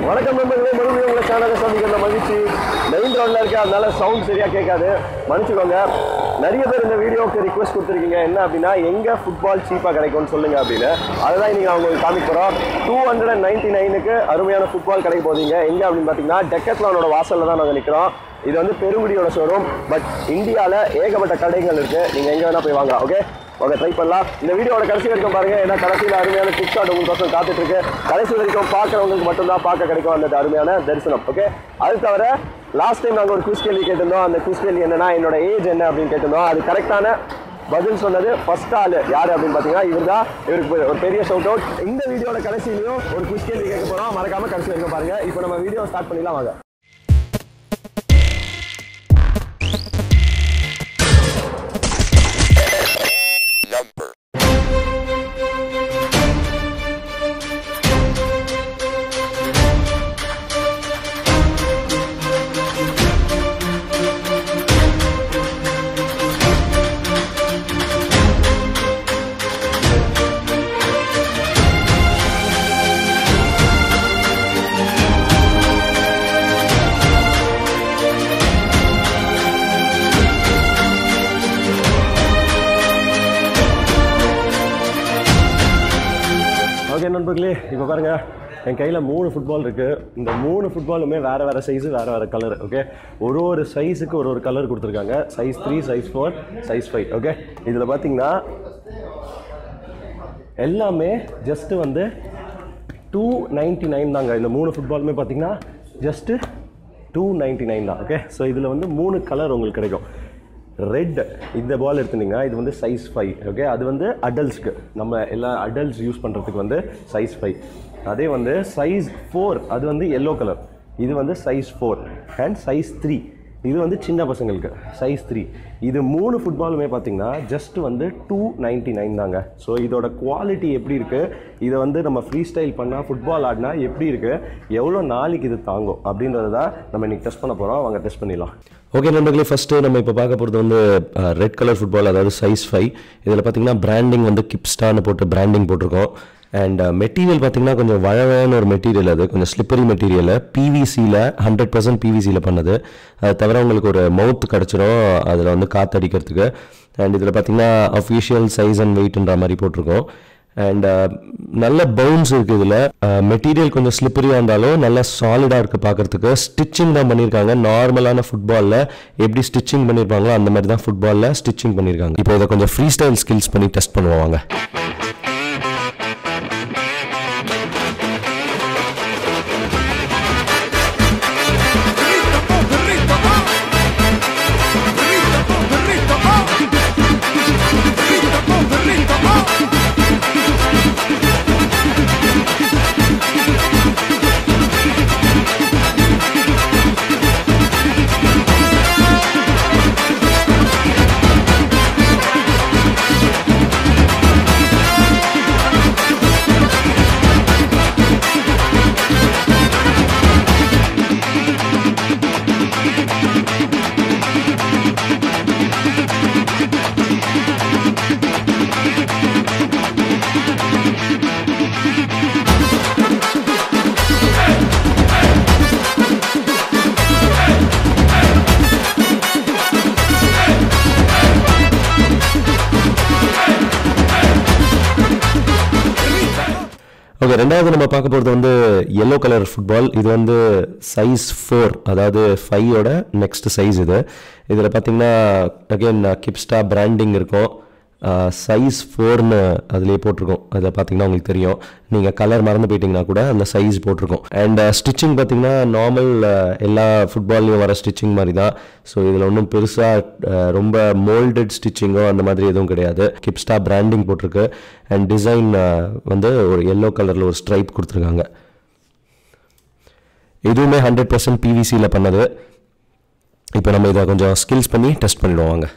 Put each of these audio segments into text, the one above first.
வணக்கம் நண்பர்களே மறுபடியும் உங்களை சேனலை சந்திக்கிற மகிழ்ச்சி மெயின் ரோட்ல இருக்க அதனால சவுண்ட் சரியா கேட்காது மன்னிச்சுக்கோங்க நிறைய பேர் இந்த வீடியோக்கு ரிக்வஸ்ட் கொடுத்துருக்கீங்க என்ன அப்படின்னா எங்க ஃபுட்பால் சீப்பா கிடைக்கும்னு சொல்லுங்க அப்படின்னு அதுதான் இன்னைக்கு நான் உங்களுக்கு காமிக்க போறோம் டூ ஹண்ட்ரட் அண்ட் நைன்டி நைனுக்கு அருமையான ஃபுட்பால் கிடைக்க போதீங்க எங்க அப்படின்னு பார்த்தீங்கன்னா டெக்கத்லானோட வாசல்ல தான் நாங்கள் நிற்கிறோம் இது வந்து பெருங்குடியோட ஷோரூம் பட் இந்தியாவில் ஏகப்பட்ட கடைகள் இருக்கு நீங்க எங்க வேணா போய் வாங்கலாம் ஓகே ஓகே ட்ரை பண்ணலாம் இந்த வீடியோட கடைசி வரைக்கும் பாருங்க ஏன்னா கடைசியில் அருமையான டிக் ஷாட் உங்களுக்கோசம் காத்துட்டு இருக்கு கடைசி வரைக்கும் பார்க்குறவங்களுக்கு மட்டும்தான் பார்க்க கிடைக்கும் அந்த அருமையான தரிசனம் ஓகே அது தவிர லாஸ்ட் டைம் நாங்கள் ஒரு குவிஸ் கேள்வி கேட்டிருந்தோம் அந்த குவிஸ் கேள்வி என்னன்னா என்னோட ஏஜ் என்ன அப்படின்னு கேட்டிருந்தோம் அது கரெக்டான பதில் சொன்னது ஃபர்ஸ்ட் ஆள் யார் அப்படின்னு பார்த்தீங்கன்னா இவர் தான் இவருக்கு ஒரு பெரிய ஷவுட் அவுட் இந்த வீடியோட கடைசியிலையும் ஒரு குவிஸ் கேள்வி கேட்க போகிறோம் மறக்காம கடைசி வரைக்கும் பாருங்க இப்போ நம்ம வீடியோ ஸ்டார்ட் பண்ணிடலாம் வாங்க number ஓகே நண்பர்களே இப்போ பாருங்க என் கையில் மூணு ஃபுட்பால் இருக்கு இந்த மூணு ஃபுட்பாலுமே வேற வேற சைஸு வேற வேற கலர் ஓகே ஒரு ஒரு சைஸுக்கு ஒரு ஒரு கலர் கொடுத்துருக்காங்க size three size four size five okay இதில் பார்த்தீங்கன்னா எல்லாமே ஜஸ்ட் வந்து டூ நைன்ட்டி நைன் தாங்க இந்த மூணு ஃபுட்பாலுமே பார்த்தீங்கன்னா ஜஸ்ட்டு டூ நைன்ட்டி நைன் தான் ஓகே ஸோ இதில் வந்து மூணு கலர் உங்களுக்கு கிடைக்கும் ரெட் இந்த பால் எடுத்துனீங்கன்னா இது வந்து சைஸ் ஃபைவ் ஓகே அது வந்து அடல்ட்ஸ்க்கு நம்ம எல்லா அடல்ட்ஸ் யூஸ் பண்ணுறதுக்கு வந்து சைஸ் ஃபைவ் அதே வந்து சைஸ் ஃபோர் அது வந்து எல்லோ கலர் இது வந்து size four and size three இது வந்து சின்ன பசங்களுக்கு சைஸ் த்ரீ இது மூணு ஃபுட்பாலுமே பார்த்தீங்கன்னா ஜஸ்ட் வந்து டூ நைன்ட்டி நைன் தாங்க ஸோ இதோட குவாலிட்டி எப்படி இருக்குது இதை வந்து நம்ம ஃப்ரீ ஸ்டைல் பண்ணால் ஃபுட்பால் ஆடினா எப்படி இருக்குது எவ்வளோ நாளைக்கு இது தாங்கும் அப்படின்றத தான் நம்ம இன்னைக்கு டெஸ்ட் பண்ண போகிறோம் வாங்க டெஸ்ட் பண்ணிடலாம் ஓகே நண்பர்களே ஃபஸ்ட்டு நம்ம இப்போ பார்க்க போகிறது வந்து ரெட் கலர் ஃபுட்பால் அதாவது சைஸ் ஃபைவ் இதில் பார்த்தீங்கன்னா பிராண்டிங் வந்து கிப்ஸ்டான்னு போட்டு பிராண்டிங் போட்டிருக்கோம் அண்ட் மெட்டீரியல் பார்த்தீங்கன்னா கொஞ்சம் வழவழான ஒரு மெட்டீரியல் அது கொஞ்சம் ஸ்லிப்பரி மெட்டீரியல் பிவிசியில் ஹண்ட்ரட் பர்சன்ட் பிவிசியில் பண்ணது அது தவிர உங்களுக்கு ஒரு மவுத் கிடச்சிரும் அதில் வந்து காற்றடிக்கிறதுக்கு அண்ட் இதில் பார்த்தீங்கன்னா அஃபிஷியல் சைஸ் அண்ட் வெயிட்ன்ற மாதிரி போட்டிருக்கோம் அண்ட் நல்ல பவுன்ஸ் இருக்குது இதில் மெட்டீரியல் கொஞ்சம் ஸ்லிப்பரியாக இருந்தாலும் நல்லா சாலிடாக இருக்குது பார்க்குறதுக்கு ஸ்டிச்சிங் தான் பண்ணியிருக்காங்க நார்மலான ஃபுட்பாலில் எப்படி ஸ்டிச்சிங் பண்ணியிருப்பாங்களோ அந்த மாதிரி தான் ஃபுட்பாலில் ஸ்டிச்சிங் பண்ணியிருக்காங்க இப்போ இதை கொஞ்சம் ஃப்ரீ ஸ்டைல் ஸ்கில்ஸ் பண்ணி டெஸ்ட் பண்ணுவோம் வாங்க ஓகே ரெண்டாவது நம்ம பார்க்க போகிறது வந்து எல்லோ கலர் ஃபுட்பால் இது வந்து சைஸ் ஃபோர் அதாவது ஃபைவோட நெக்ஸ்ட் சைஸ் இது இதில் பார்த்தீங்கன்னா அகைன் கிப்ஸ்டா பிராண்டிங் இருக்கும் சைஸ் ஃபோர்னு அதுலேயே போட்டிருக்கோம் அதில் பார்த்தீங்கன்னா உங்களுக்கு தெரியும் நீங்கள் கலர் மறந்து போயிட்டீங்கன்னா கூட அந்த சைஸ் போட்டிருக்கோம் அண்ட் ஸ்டிச்சிங் பார்த்தீங்கன்னா நார்மல் எல்லா ஃபுட்பால்லையும் வர ஸ்டிச்சிங் மாதிரி தான் ஸோ இதில் ஒன்றும் பெருசாக ரொம்ப மோல்டட் ஸ்டிச்சிங்கோ அந்த மாதிரி எதுவும் கிடையாது கிப்ஸ்டா பிராண்டிங் போட்டிருக்கு அண்ட் டிசைன் வந்து ஒரு எல்லோ கலரில் ஒரு ஸ்ட்ரைப் கொடுத்துருக்காங்க இதுவுமே ஹண்ட்ரட் பர்சன்ட் பிவிசியில் பண்ணது இப்போ நம்ம இதை கொஞ்சம் ஸ்கில்ஸ் பண்ணி டெஸ்ட் பண்ணிடுவோம் வாங்க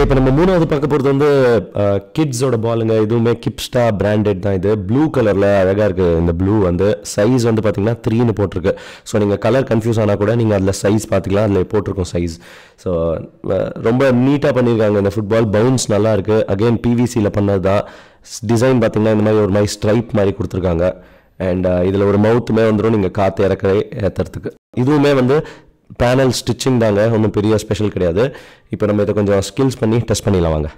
ஓகே இப்போ நம்ம மூணாவது பார்க்க போகிறது வந்து கிட்ஸோட பாலுங்க இதுவுமே கிப்ஸ்டா பிராண்டட் தான் இது ப்ளூ கலரில் அழகாக இருக்குது இந்த ப்ளூ வந்து சைஸ் வந்து பார்த்தீங்கன்னா த்ரீன்னு போட்டிருக்கு ஸோ நீங்கள் கலர் கன்ஃபியூஸ் ஆனால் கூட நீங்கள் அதில் சைஸ் பார்த்துக்கலாம் அதில் போட்டிருக்கோம் சைஸ் ஸோ ரொம்ப நீட்டாக பண்ணியிருக்காங்க இந்த ஃபுட்பால் பவுன்ஸ் நல்லா இருக்குது அகைன் பிவிசியில் பண்ணது தான் டிசைன் பார்த்தீங்கன்னா இந்த மாதிரி ஒரு மாதிரி ஸ்ட்ரைப் மாதிரி கொடுத்துருக்காங்க அண்ட் இதில் ஒரு மவுத்துமே வந்துடும் நீங்கள் காற்று இறக்க ஏற்றுறதுக்கு இதுவுமே வந்து பேனல் ஸ்டிச்சிங் தாங்க ஒன்றும் பெரிய ஸ்பெஷல் கிடையாது இப்போ நம்ம இதை கொஞ்சம் ஸ்கில்ஸ் பண்ணி டெஸ்ட் பண்ணிடலாம் வாங்க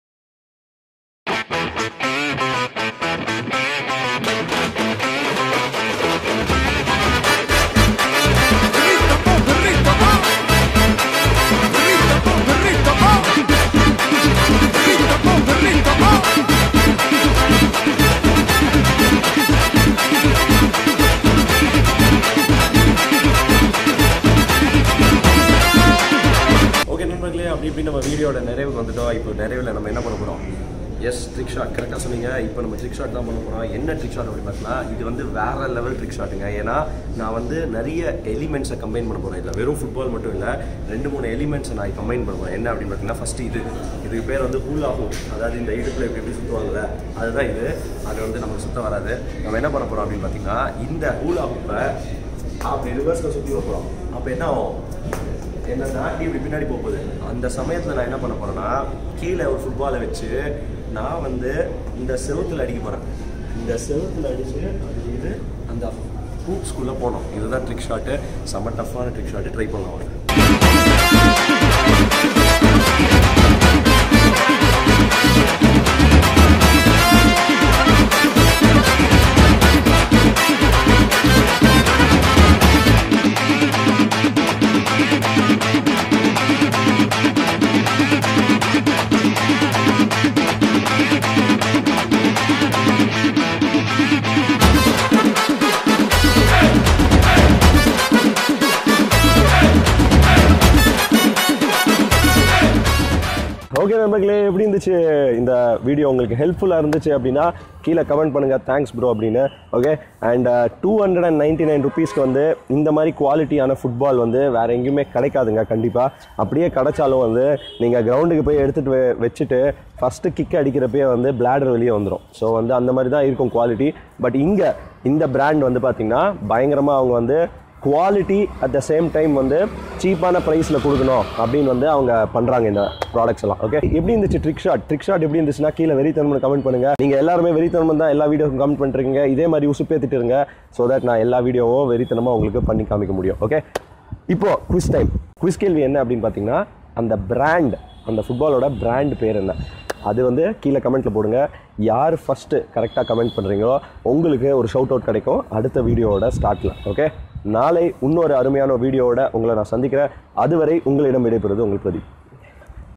ஓகே நண்பர்களே அப்படி இப்படி நம்ம வீடியோட நிறைவுக்கு வந்துட்டோம் இப்போ நிறைவில் நம்ம என்ன பண்ண போகிறோம் எஸ் ட்ரிக் ஷாட் கரெக்டாக சொன்னீங்க இப்போ நம்ம ட்ரிக் ஷாட் தான் பண்ண போகிறோம் என்ன ட்ரிக் ஷாட் அப்படி பார்த்தீங்கன்னா இது வந்து வேற லெவல் ட்ரிக் ஷாட்டுங்க ஏன்னா நான் வந்து நிறைய எலிமெண்ட்ஸை கம்பைன் பண்ண போகிறேன் இதில் வெறும் ஃபுட்பால் மட்டும் இல்லை ரெண்டு மூணு எலிமெண்ட்ஸை நான் கம்பைன் பண்ண போகிறேன் என்ன அப்படின்னு பார்த்தீங்கன்னா ஃபஸ்ட்டு இது இதுக்கு பேர் வந்து ஹூலா ஹூ அதாவது இந்த இடுப்பில் எப்படி எப்படி சுற்றுவாங்கல்ல அதுதான் இது அது வந்து நமக்கு சுத்த வராது நம்ம என்ன பண்ண போகிறோம் அப்படின்னு பார்த்தீங்கன்னா இந்த ஹூலா ஹூப்பை அப்படி ரிவர்ஸில் சுற்றி வைப்போம் அப்போ என்ன ஆகும் என்னை தாண்டி இப்படி பின்னாடி போக போகுது அந்த சமயத்தில் நான் என்ன பண்ண போறேன்னா கீழே ஒரு ஃபுட்பாலை வச்சு நான் வந்து இந்த செவுத்துல அடிக்க போகிறேன் இந்த செவுத்துல அடிச்சு அது இது அந்த ஹூப்ஸ்குள்ளே போனோம் இதுதான் ட்ரிக் ஷாட்டு செம்ம டஃப்பான ட்ரிக் ஷாட்டு ட்ரை பண்ணலாம் வாங்க. ஓகே நண்பர்களே எப்படி இருந்துச்சு இந்த வீடியோ உங்களுக்கு ஹெல்ப்ஃபுல்லாக இருந்துச்சு அப்படின்னா கீழே கமெண்ட் பண்ணுங்கள் தேங்க்ஸ் ப்ரோ அப்படின்னு okay and two hundred and ninety nine ருபீஸ்க்கு வந்து இந்த மாதிரி குவாலிட்டியான ஃபுட்பால் வந்து வேறு எங்கேயுமே கிடைக்காதுங்க கண்டிப்பாக அப்படியே கிடைச்சாலும் வந்து நீங்கள் கிரவுண்டுக்கு போய் எடுத்துகிட்டு வெ வச்சுட்டு ஃபஸ்ட்டு கிக் அடிக்கிறப்பயே வந்து பிளாடர் வெளியே வந்துடும் ஸோ வந்து அந்த மாதிரி தான் இருக்கும் குவாலிட்டி பட் இங்கே இந்த பிராண்ட் வந்து பார்த்திங்கன்னா பயங்கரமாக அவங்க வந்து quality at the same time வந்து சீப்பான ப்ரைஸில் கொடுக்கணும் அப்படின்னு வந்து அவங்க பண்ணுறாங்க இந்த ப்ராடக்ட்ஸ் எல்லாம் ஓகே எப்படி இருந்துச்சு ட்ரிக் ஷாட் ட்ரிக் ஷாட் எப்படி இருந்துச்சுன்னா கீழே வெறித்தனம்னு கமெண்ட் பண்ணுங்க நீங்கள் எல்லாருமே வெறித்தனம் தான் எல்லா வீடியோக்கும் கமெண்ட் பண்ணுறீங்க இதே மாதிரி உசுப்பேத்திட்டு இருங்க ஸோ தட் நான் எல்லா வீடியோவும் வெறித்தனமாக உங்களுக்கு பண்ணி காமிக்க முடியும் ஓகே இப்போ குவிஸ் டைம் குவிஸ் கேள்வி என்ன அப்படின்னு பார்த்தீங்கன்னா அந்த பிராண்ட் அந்த ஃபுட்பாலோட பிராண்ட் பேர் என்ன அது வந்து கீழே கமெண்ட்டில் போடுங்க யார் ஃபஸ்ட்டு கரெக்டாக கமெண்ட் பண்ணுறீங்களோ உங்களுக்கு ஒரு ஷவுட் அவுட் கிடைக்கும் அடுத்த வீடியோவோட ஸ்டார்ட்டில் ஓகே நாளை இன்னொரு அருமையான வீடியோவோட உங்களை நான் சந்திக்கிறேன் அதுவரை உங்களிடம் விடைபெறுவது உங்கள் பிரதீப்